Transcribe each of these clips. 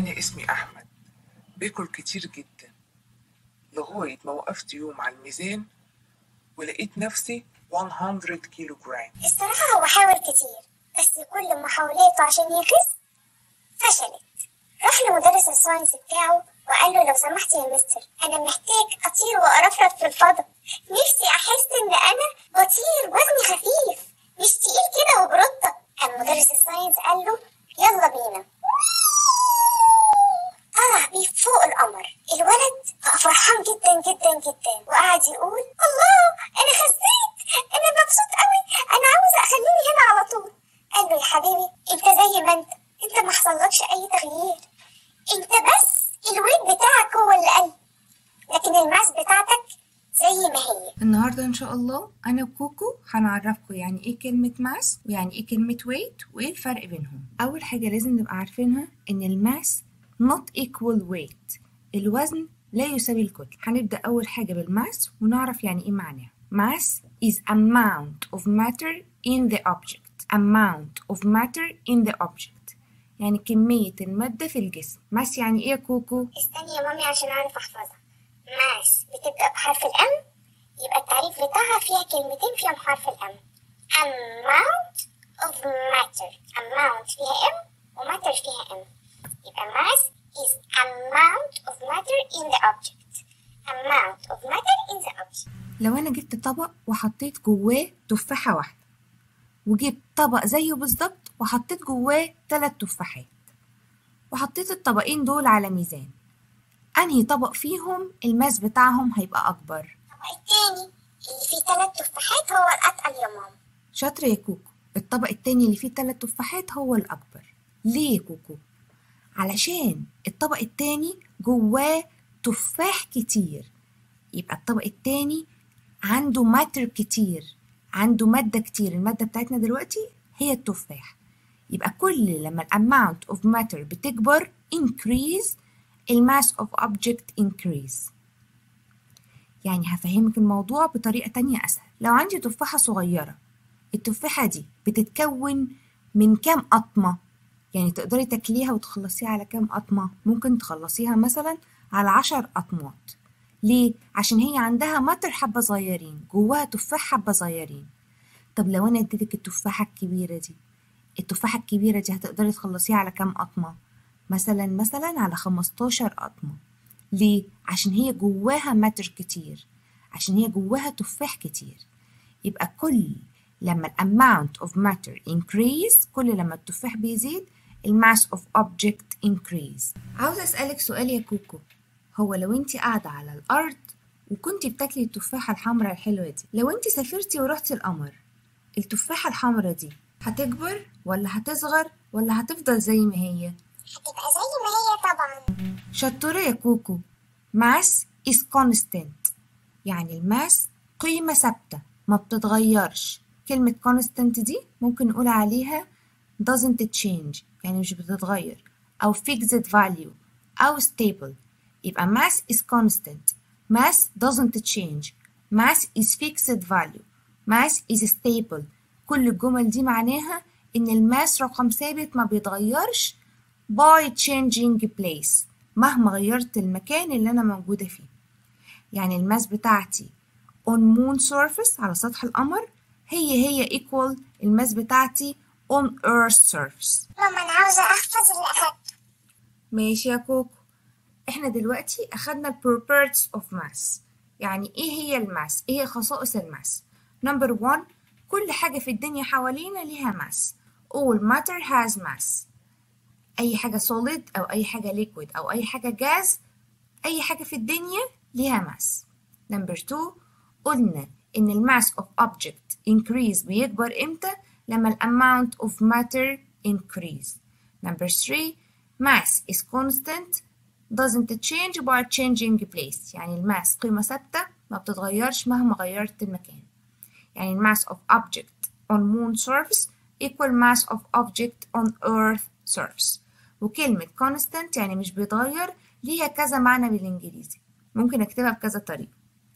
أنا اسمي أحمد باكل كتير جدا لغاية ما وقفت يوم على الميزان ولقيت نفسي 100 كيلو جرام الصراحة هو حاول كتير بس كل محاولاته عشان يخس فشلت راح لمدرس الساينس بتاعه وقال له لو سمحت يا مستر أنا محتاج أطير وأرفرف في الفضاء نفسي أحس إن أنا بطير وزني خفيف مش تقيل كده وبرطة قام مدرس الساينس قال له يلا بينا طلع بيه فوق القمر الولد بقى فرحان جدا جدا جدا وقعد يقول الله انا خسيت انا مبسوط قوي انا عاوز اخليني هنا على طول قال له يا حبيبي انت زي ما انت انت ما حصلكش اي تغيير انت بس الويت بتاعك هو اللي قل لكن الماس بتاعتك زي ما هي النهاردة إن شاء الله أنا وكوكو هنعرفكم يعني إيه كلمة ماس ويعني إيه كلمة ويت وإيه الفرق بينهم أول حاجة لازم نبقى عارفينها إن الماس not equal weight الوزن لا يساوي الكتلة هنبدأ أول حاجة بالماس ونعرف يعني إيه معناها mass is amount of matter in the object amount of matter in the object يعني كمية المادة في الجسم ماس يعني إيه يا كوكو؟ استني يا مامي عشان اعرف احفظها ماس بتبدأ بحرف الام يبقى التعريف بتاعها فيها كلمتين فيهم حرف الام amount of matter amount فيها ام وmatter فيها ام يبقى mass is amount of matter in the object amount of matter in the object لو أنا جبت طبق وحطيت جواه تفاحة واحدة وجبت طبق زيه بالظبط وحطيت جواه تلات تفاحات وحطيت الطبقين دول على ميزان أنهي طبق فيهم الماس بتاعهم هيبقى أكبر الطبق التاني اللي فيه تلات تفاحات هو الأتقل يا ماما شاطر يا كوكو الطبق التاني اللي فيه تلات تفاحات هو الأكبر ليه يا كوكو؟ علشان الطبق التاني جواه تفاح كتير يبقى الطبق التاني عنده ماتر كتير عنده مادة كتير المادة بتاعتنا دلوقتي هي التفاح يبقى كل لما الامount of matter بتكبر increase الماس of object increase يعني هفهمك الموضوع بطريقة تانية أسهل لو عندي تفاحة صغيرة التفاحة دي بتتكون من كام قطمة يعني تقدري تاكليها وتخلصيها على كام قطمة ممكن تخلصيها مثلا على عشر قطمات ليه؟ عشان هي عندها ماتر حبة صغيرين جواها تفاح حبة صغيرين طب لو أنا اديتك التفاحة الكبيرة دي التفاحة الكبيرة دي هتقدري تخلصيها على كام قطمة؟ مثلا مثلا على خمستاشر قطمة ليه؟ عشان هي جواها ماتر كتير عشان هي جواها تفاح كتير يبقى كل لما ال amount of matter increase كل لما التفاح بيزيد الماس of object increase عاوزة أسألك سؤال يا كوكو هو لو انت قاعدة على الأرض وكنتي بتاكلي التفاحة الحمراء الحلوة دي لو انت سافرتي ورحتي القمر التفاحة الحمراء دي هتكبر ولا هتصغر ولا هتفضل زي ما هي هتبقى زي ما هي طبعا شطورة يا كوكو mass is constant يعني الماس قيمة ثابتة ما بتتغيرش كلمة constant دي ممكن نقول عليها doesn't change يعني مش بتتغير أو fixed value أو stable يبقى mass is constant mass doesn't change mass is fixed value mass is stable كل الجمل دي معناها إن الماس رقم ثابت ما بيتغيرش by changing place مهما غيرت المكان اللي أنا موجودة فيه يعني الماس بتاعتي on moon surface على سطح القمر هي هي equal الماس بتاعتي on earth surface ماما أنا عاوزة أحفظ اللي أخدته ماشي يا كوكو احنا دلوقتي أخدنا ال properties of mass يعني ايه هي الماس ايه هي خصائص الماس number one كل حاجة في الدنيا حوالينا ليها ماس all matter has mass أي حاجة solid أو أي حاجة liquid أو أي حاجة gas أي حاجة في الدنيا ليها ماس number two قلنا إن الماس of object increase بيكبر إمتى لما ال amount of matter increase number three mass is constant doesn't change by changing place يعني الماس قيمة ثابتة ما بتتغيرش مهما غيرت المكان يعني الماس of object on moon surface equal mass of object on earth surface وكلمة constant يعني مش بيتغير ليها كذا معنى بالإنجليزي ممكن أكتبها بكذا طريقة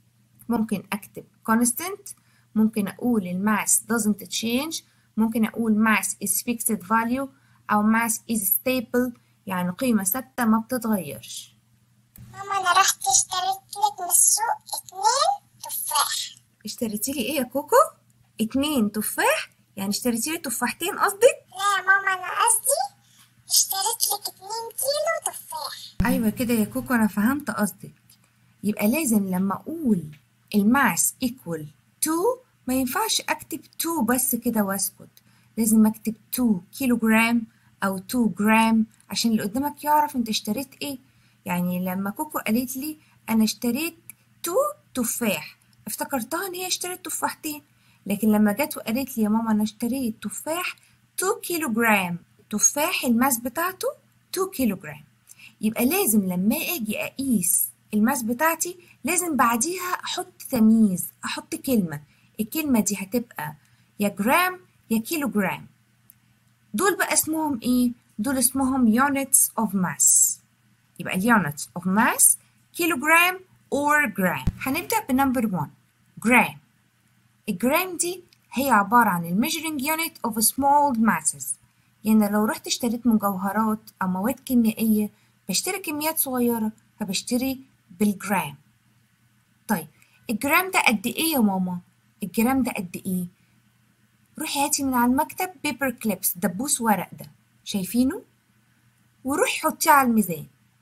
ممكن أكتب constant ممكن أقول الماس doesn't change ممكن أقول mass is fixed value أو mass is stable يعني قيمة ثابتة ما بتتغيرش ماما انا رحت اشتريت لك من السوق اتنين تفاح اشتريتي لي ايه يا كوكو اتنين تفاح يعني اشتريتي لي تفاحتين قصدك لا يا ماما انا قصدي اشتريت لك اتنين كيلو تفاح ايوه كده يا كوكو انا فهمت قصدك يبقى لازم لما اقول الماس equal 2 ما ينفعش اكتب 2 بس كده واسكت لازم اكتب 2 كيلو جرام او 2 جرام عشان اللي قدامك يعرف انت اشتريت ايه يعني لما كوكو قالت لي انا اشتريت 2 تفاح افتكرتها ان هي اشترت تفاحتين لكن لما جت وقالت لي يا ماما انا اشتريت تفاح 2 كيلو جرام تفاح الماس بتاعته 2 كيلو جرام يبقى لازم لما اجي اقيس الماس بتاعتي لازم بعديها احط تمييز احط كلمة الكلمة دي هتبقى يا جرام يا كيلو جرام دول بقى اسمهم ايه دول اسمهم units of mass يبقى ال units of mass كيلو جرام or جرام هنبدأ بنمبر 1 جرام الجرام دي هي عبارة عن ال measuring unit of small masses يعني لو رحت اشتريت مجوهرات أو مواد كيميائية بشتري كميات صغيرة فبشتري بالجرام طيب الجرام ده قد ايه يا ماما الجرام ده قد ايه روحي هاتي من على المكتب بيبر كليبس دبوس ورق ده شايفينه وروحي حطيه على الميزان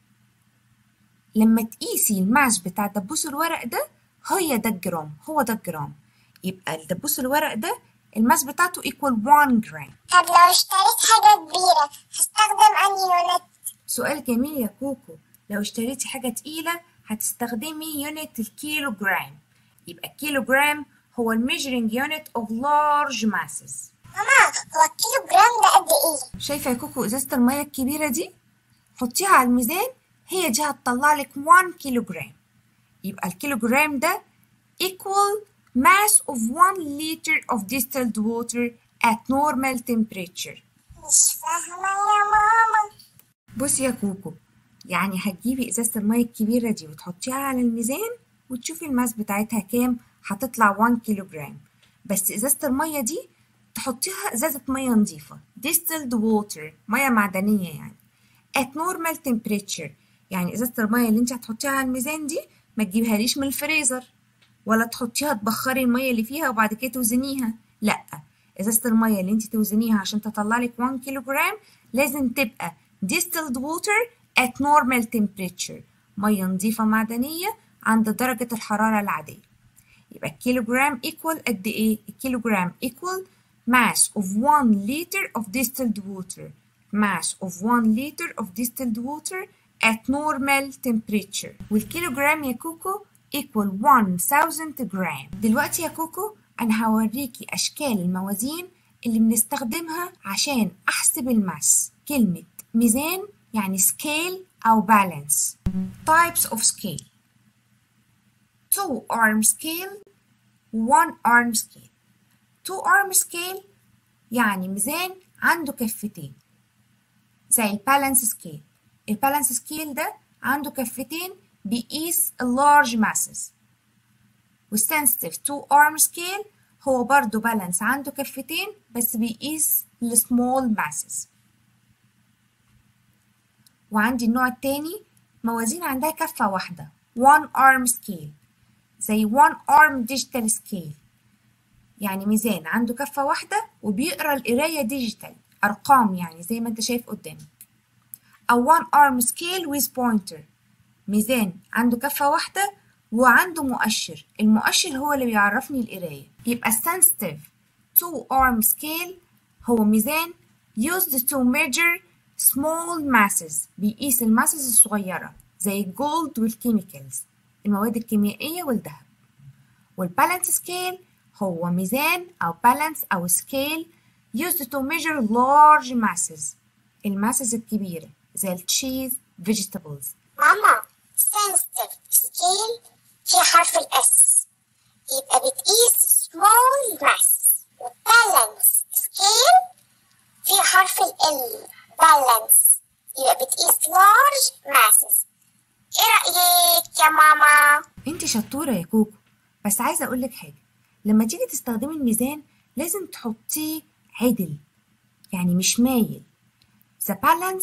لما تقيسي الماس بتاع دبوس الورق ده هي ده الجرام هو ده الجرام يبقى الدبوس الورق ده الماس بتاعته equal 1 جرام طب لو اشتريت حاجة كبيرة هستخدم انهي يونت سؤال جميل يا كوكو لو اشتريتي حاجة تقيلة هتستخدمي يونت الكيلو جرام يبقى الكيلو جرام هو ال measuring unit of large masses ماما هو الكيلو جرام ده قد ايه شايفة يا كوكو إزازة المية الكبيرة دي حطيها على الميزان هي دي هتطلع لك 1 كيلو جرام يبقى الكيلو جرام ده equal mass of 1 liter of distilled water at normal temperature مش فاهمة يا ماما بصي يا كوكو يعني هتجيبي ازازة المية الكبيرة دي وتحطيها على الميزان وتشوفي الماس بتاعتها كام هتطلع 1 كيلو جرام بس ازازة المية دي تحطيها ازازة مية نظيفة distilled water مية معدنية يعني at normal temperature يعني ازازة المية اللي انت هتحطيها على الميزان دي ما تجيبهاليش من الفريزر ولا تحطيها تبخري المية اللي فيها وبعد كده توزنيها لا ازازة المية اللي انت توزنيها عشان تطلع لك 1 كيلو جرام لازم تبقى distilled water at normal temperature مية نظيفة معدنية عند درجة الحرارة العادية يبقى الكيلو جرام equal قد ايه الكيلو جرام equal mass of 1 liter of distilled water mass of 1 liter of distilled water at normal temperature والكيلو جرام يا كوكو equal 1000 جرام دلوقتي يا كوكو أنا هوريكي أشكال الموازين اللي بنستخدمها عشان أحسب الماس كلمة ميزان يعني scale أو balance types of scale two arm scale one arm scale two arm scale يعني ميزان عنده كفتين زي البالانس سكيل البالانس سكيل ده عنده كفتين بيقيس اللارج ماسز والسنسيتيف تو ارم سكيل هو برضه بالانس عنده كفتين بس بيقيس السمول ماسز وعندي النوع التاني موازين عندها كفة واحدة one arm scale زي one arm digital scale يعني ميزان عنده كفة واحدة وبيقرا القراية ديجيتال أرقام يعني زي ما أنت شايف قدامك أو one arm scale with pointer ميزان عنده كفة واحدة وعنده مؤشر المؤشر هو اللي بيعرفني القراية يبقى sensitive two arm scale هو ميزان used to measure small masses بيقيس الماسز الصغيرة زي الجولد والكيميكالز المواد الكيميائية والذهب والبالانس سكيل هو ميزان أو بالانس أو سكيل used to measure large masses الماسز الكبيرة زي التشيز vegetables ماما sensitive scale في حرف الاس يبقى بتقيس small mass balance scale في حرف ال balance يبقى بتقيس large masses ايه رأيك يا ماما؟ انت شطورة يا كوكو بس عايزة أقولك حاجة لما تيجي تستخدمي الميزان لازم تحطيه عدل يعني مش مايل The balance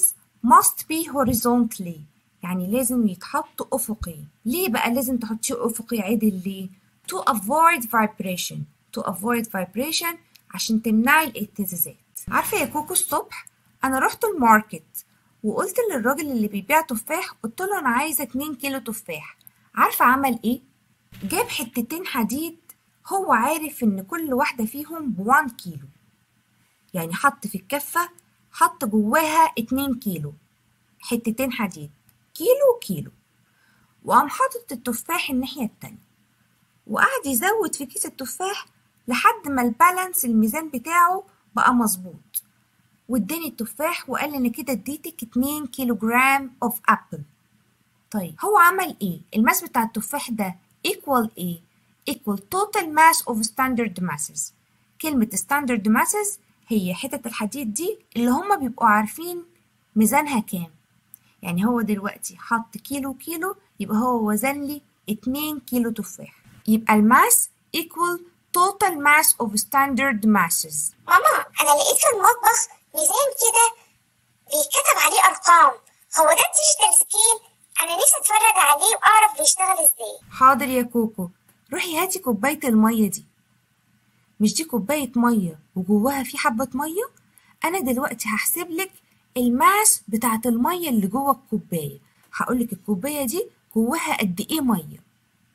must be horizontally يعني لازم يتحط أفقي ليه بقى لازم تحطيه أفقي عدل ليه to avoid vibration to avoid vibration عشان تمنعي الاهتزازات عارفة يا كوكو الصبح أنا رحت الماركت وقلت للراجل اللي بيبيع تفاح قلت له أنا عايزة 2 كيلو تفاح عارفة عمل إيه؟ جاب حتتين حديد هو عارف إن كل واحدة فيهم بوان كيلو يعني حط في الكفة حط جواها 2 كيلو حتتين حديد كيلو كيلو وقام حاطط التفاح الناحية التانية وقعد يزود في كيس التفاح لحد ما البالانس الميزان بتاعه بقى مظبوط واداني التفاح وقال لي انا كده اديتك 2 كيلو جرام اوف ابل طيب هو عمل ايه الماس بتاع التفاح ده equal ايه equal total mass of standard masses كلمة standard masses هي حتة الحديد دي اللي هما بيبقوا عارفين ميزانها كام يعني هو دلوقتي حط كيلو كيلو يبقى هو وزن لي 2 كيلو تفاح يبقى الماس equal total mass of standard masses ماما انا لقيت في المطبخ ميزان كده بيتكتب عليه ارقام هو ده الديجيتال سكيل انا نفسي اتفرج عليه واعرف بيشتغل ازاي حاضر يا كوكو روحي هاتي كوباية المية دي مش دي كوباية مية وجواها في حبة مية أنا دلوقتي هحسب لك الماس بتاعت المية اللي جوه الكوباية هقولك الكوباية دي جواها قد إيه مية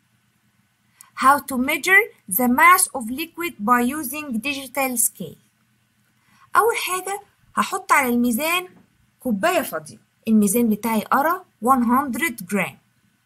How to measure the mass of liquid by using digital scale أول حاجة هحط على الميزان كوباية فاضية الميزان بتاعي قرا 100 جرام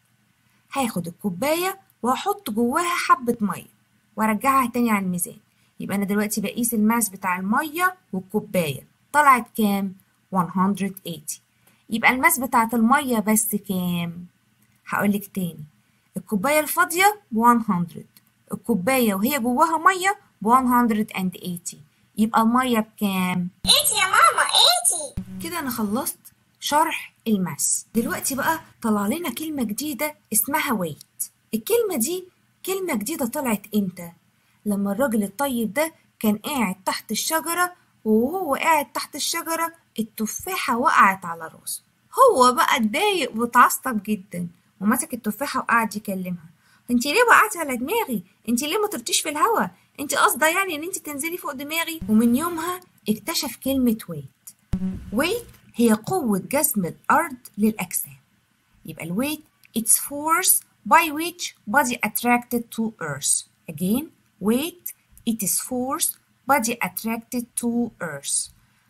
هاخد الكوباية وهحط جواها حبة مية وارجعها تاني على الميزان يبقى أنا دلوقتي بقيس الماس بتاع المية والكوباية طلعت كام؟ 180 يبقى الماس بتاعت المية بس كام؟ هقولك تاني الكوباية الفاضية ب 100 الكوباية وهي جواها مية ب 180 يبقى المية بكام؟ ايتي يا ماما ايتي كده أنا خلصت شرح الماس دلوقتي بقى طلع لنا كلمة جديدة اسمها ويت الكلمة دي كلمة جديدة طلعت امتى؟ لما الراجل الطيب ده كان قاعد تحت الشجرة وهو قاعد تحت الشجرة التفاحة وقعت على راسه هو بقى اتضايق واتعصب جدا ومسك التفاحة وقعد يكلمها انت ليه وقعتي على دماغي انت ليه ما طرتيش في الهوا انت قصده يعني ان انت تنزلي فوق دماغي ومن يومها اكتشف كلمة ويت ويت هي قوة جذب الأرض للأجسام يبقى الويت it's force by which body attracted to earth again weight it is force body attracted to earth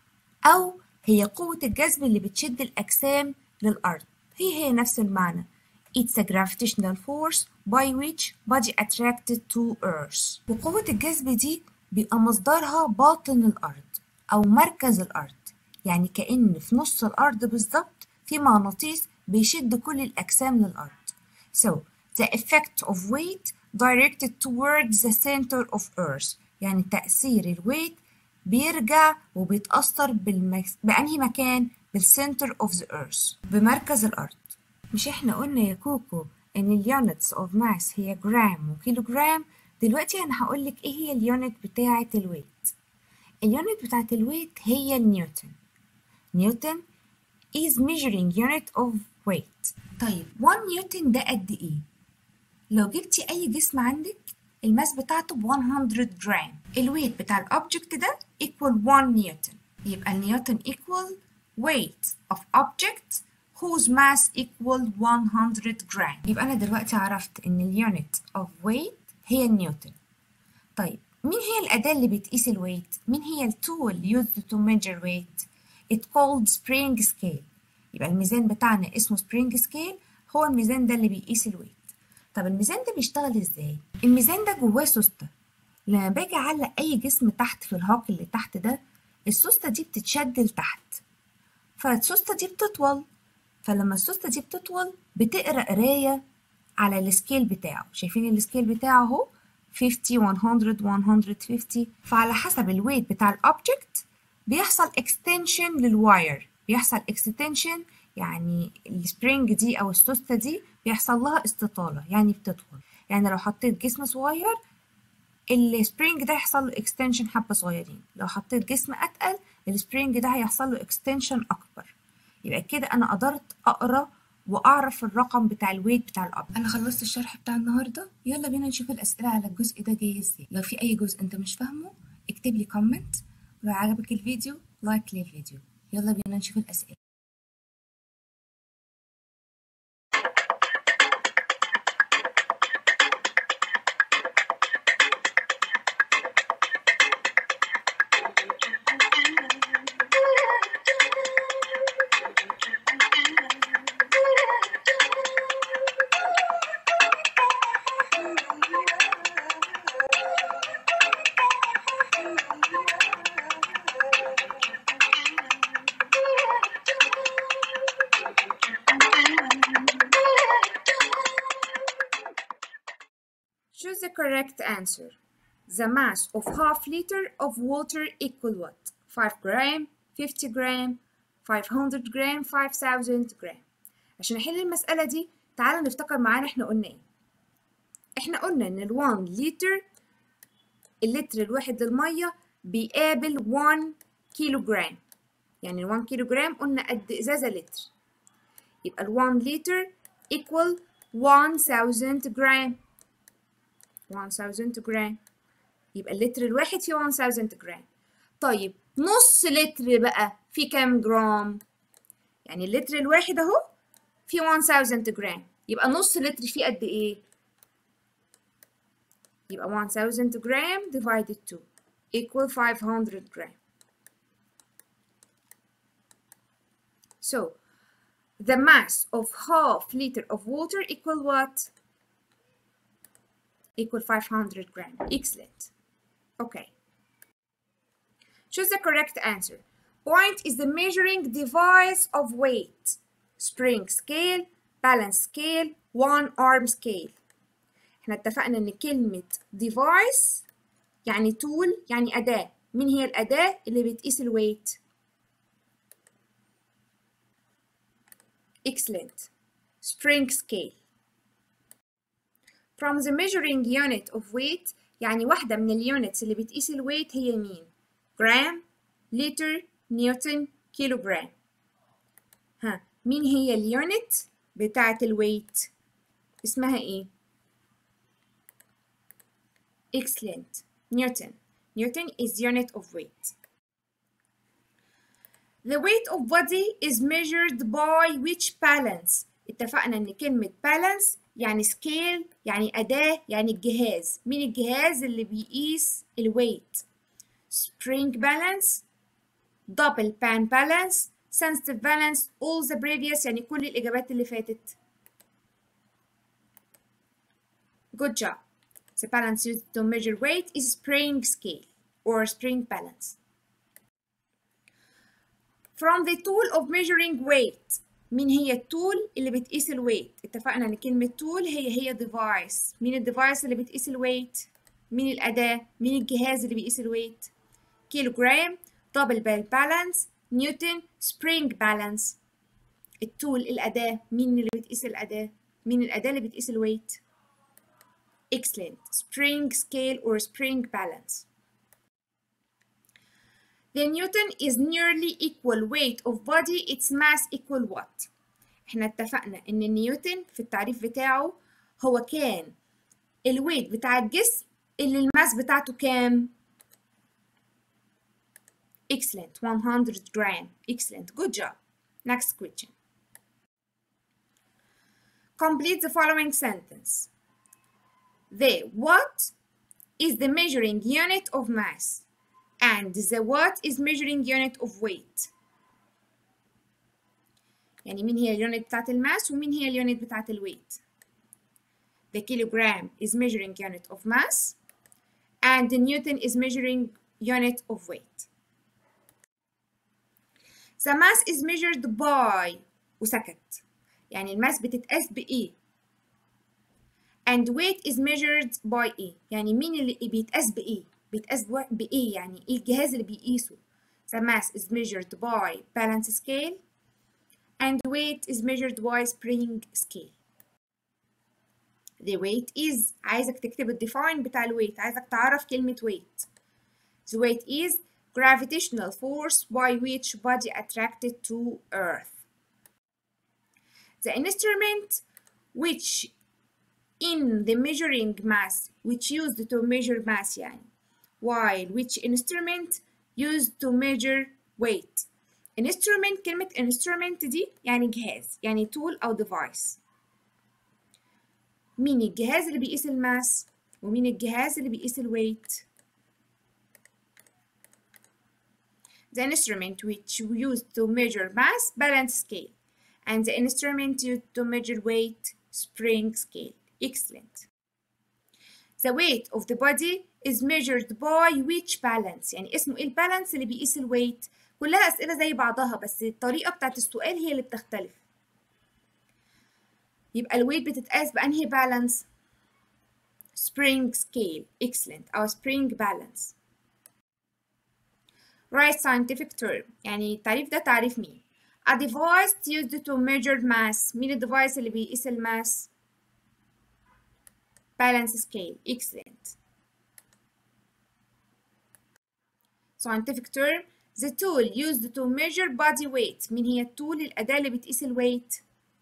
أو هي قوة الجذب اللي بتشد الأجسام للأرض هي هي نفس المعنى It's a gravitational force by which body attracted to earth وقوة الجذب دي بيبقى مصدرها باطن الأرض أو مركز الأرض يعني كأن في نص الأرض بالظبط في مغناطيس بيشد كل الأجسام للأرض So the effect of weight directed towards the center of earth يعني تأثير الويت بيرجع وبيتأثر بالمكس... بأنهي مكان بالcenter of the earth بمركز الأرض مش احنا قلنا يا كوكو ان اليونتس of mass هي جرام وكيلو جرام دلوقتي انا هقولك ايه هي اليونت بتاعة الويت اليونت بتاعة الويت هي النيوتن نيوتن is measuring unit of weight طيب 1 نيوتن ده قد ايه لو جبتي اي جسم عندك الماس بتاعته ب 100 جرام الويت بتاع الاوبجكت ده equal 1 نيوتن يبقى النيوتن equal weight of object whose mass equal 100 جرام يبقى انا دلوقتي عرفت ان اليونت of weight هي النيوتن طيب مين هي الأداة اللي بتقيس الويت؟ مين هي التول used to measure weight؟ It called spring scale يبقى الميزان بتاعنا اسمه spring scale هو الميزان ده اللي بيقيس الويت طب الميزان ده بيشتغل ازاي؟ الميزان ده جواه سوستة لما باجي أعلق أي جسم تحت في الهاك اللي تحت ده السوستة دي بتتشد لتحت فالسوستة دي بتطول فلما السوستة دي بتطول بتقرا قراية على السكيل بتاعه شايفين السكيل بتاعه اهو 50 100 150 فعلى حسب الويت بتاع الاوبجكت بيحصل اكستنشن للواير بيحصل اكستنشن يعني السبرينج دي او السوستة دي بيحصل لها استطالة يعني بتطول يعني لو حطيت جسم صغير السبرينج ده يحصل له اكستنشن حبة صغيرين لو حطيت جسم اتقل السبرينج ده هيحصل له اكستنشن اكبر يبقى كده انا قدرت اقرا واعرف الرقم بتاع الويت بتاع القبر انا خلصت الشرح بتاع النهارده يلا بينا نشوف الاسئله على الجزء ده جاي ازاي لو في اي جزء انت مش فاهمه اكتب لي كومنت ولو عجبك الفيديو لايك للفيديو يلا بينا نشوف الاسئله Choose the correct answer. The mass of half liter of water equal what? 5 gram, 50 gram, 500 gram, 5000 gram. عشان نحل المسألة دي تعالوا نفتكر معانا احنا قلنا ايه. احنا قلنا ان ال 1 لتر اللتر الواحد للمية بيقابل 1 كيلو جرام. يعني ال 1 كيلو جرام قلنا قد ازازة لتر. يبقى ال 1 لتر equal 1000 جرام. 1000 جرام يبقى اللتر الواحد فيه 1000 جرام طيب نص لتر بقى فيه كام جرام يعني اللتر الواحد اهو فيه 1000 جرام يبقى نص لتر فيه قد ايه يبقى 1000 جرام divided 2 equal 500 gram so the mass of half liter of water equal what equal 500 gram. Excellent. Okay. Choose the correct answer. Point is the measuring device of weight. Spring scale, balance scale, one arm scale. احنا اتفقنا ان كلمة device يعني tool يعني أداة. مين هي الأداة اللي بتقيس الويت؟ Excellent. Spring scale. from the measuring unit of weight يعني واحدة من اليونتس اللي بتقيس الويت هي مين؟ جرام، لتر، نيوتن، كيلو جرام. ها مين هي اليونت بتاعة الويت؟ اسمها ايه؟ Excellent. Newton. Newton is unit of weight. The weight of body is measured by which balance؟ اتفقنا ان كلمة balance يعني سكيل يعني أداة يعني الجهاز مين الجهاز اللي بيقيس الويت spring balance double pan balance sensitive balance all the previous يعني كل الإجابات اللي فاتت good job the balance used to measure weight is spring scale or spring balance from the tool of measuring weight مين هي التول اللي بتقيس الويت اتفقنا ان كلمة تول هي هي ديفايس مين الديفايس اللي بتقيس الويت مين الأداة مين الجهاز اللي بيقيس الويت كيلو جرام دبل بال بالانس نيوتن سبرينج بالانس التول الأداة مين اللي بتقيس الأداة مين الأداة اللي بتقيس الويت excellent spring scale or spring balance The Newton is nearly equal weight of body its mass equal what احنا اتفقنا ان نيوتن في التعريف بتاعه هو كان الويت بتاع الجسم اللي الماس بتاعته كام excellent 100 gram excellent good job next question complete the following sentence the what is the measuring unit of mass and the watt is measuring unit of weight يعني مين هي اليونت بتاعت الماس ومين هي اليونت بتاعت الويت the kilogram is measuring unit of mass and the newton is measuring unit of weight the mass is measured by وسكت يعني الماس بتتقاس بإيه and weight is measured by إيه يعني مين اللي بيتقاس بإيه بيتقاس بإيه يعني إيه الجهاز اللي بيقيسه the mass is measured by balance scale and weight is measured by spring scale the weight is عايزك تكتب الديفاين بتاع الويت عايزك تعرف كلمة weight the weight is gravitational force by which body attracted to earth the instrument which in the measuring mass which used to measure mass يعني while which instrument used to measure weight instrument كلمة instrument دي يعني جهاز يعني tool أو device مين الجهاز اللي بيقيس الماس ومين الجهاز اللي بيقيس الويت the instrument which used to measure mass balance scale and the instrument used to measure weight spring scale excellent the weight of the body is measured by which balance يعني اسمه ايه البالانس اللي بيقيس الويت كلها اسئله زي بعضها بس الطريقه بتاعت السؤال هي اللي بتختلف يبقى الويت بتتقاس بانهي بالانس spring scale excellent او spring balance right scientific term يعني التعريف ده تعريف مين a device used to measure mass مين الديفايس اللي بيقيس الماس balance scale excellent scientific term the tool used to measure body weight مين هي التول الأداة اللي بتقيس الويت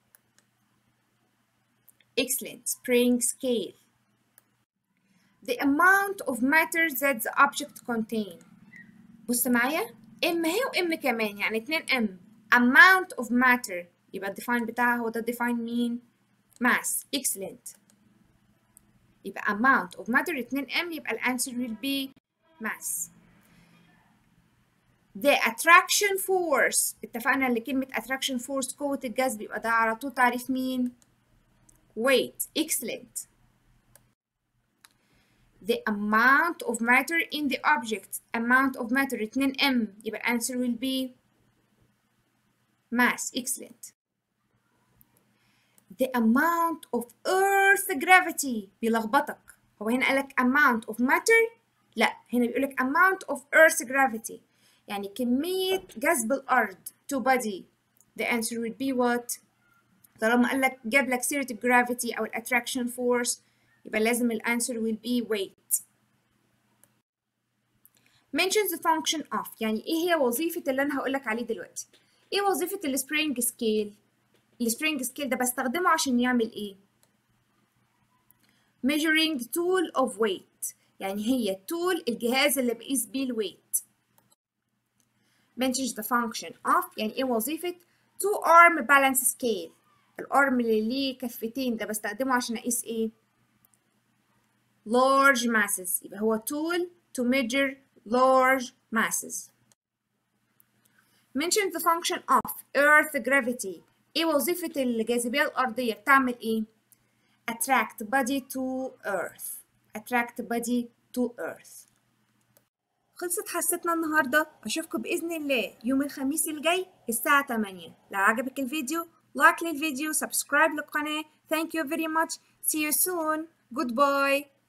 excellent spring scale the amount of matter that the object contain بص معايا ام هي وام كمان يعني 2 ام amount of matter يبقى الديفاين بتاعها هو ده define مين mass excellent يبقى amount of matter 2 ام يبقى الانسر will be mass the attraction force اتفقنا ان كلمة attraction force قوة الجذب يبقى ده على طول تعريف مين weight excellent the amount of matter in the object amount of matter 2m يبقى answer will be mass excellent the amount of earth gravity بيلخبطك هو هنا قالك amount of matter لا هنا بيقولك amount of earth gravity يعني كمية جذب الأرض to body the answer would be what طالما قالك جاب لك سيرة gravity أو attraction force يبقى لازم الانسر will be weight mention the function of يعني ايه هي وظيفة اللي انا هقولك عليه دلوقتي ايه وظيفة السبرينج سكيل السبرينج سكيل ده بستخدمه عشان يعمل ايه measuring tool of weight يعني هي tool الجهاز اللي بقيس بيه الويت mentions the function of يعني ايه وظيفة two arm balance scale الارم اللي ليه كفتين ده بستخدمه عشان اقيس ايه large masses يبقى هو tool to measure large masses mention the function of earth gravity ايه وظيفة الجاذبية الأرضية بتعمل ايه attract body to earth attract body to earth خلصت حصتنا النهاردة أشوفكم بإذن الله يوم الخميس الجاي الساعة 8 لو عجبك الفيديو لايك للفيديو سبسكرايب للقناة thank you very much see you soon goodbye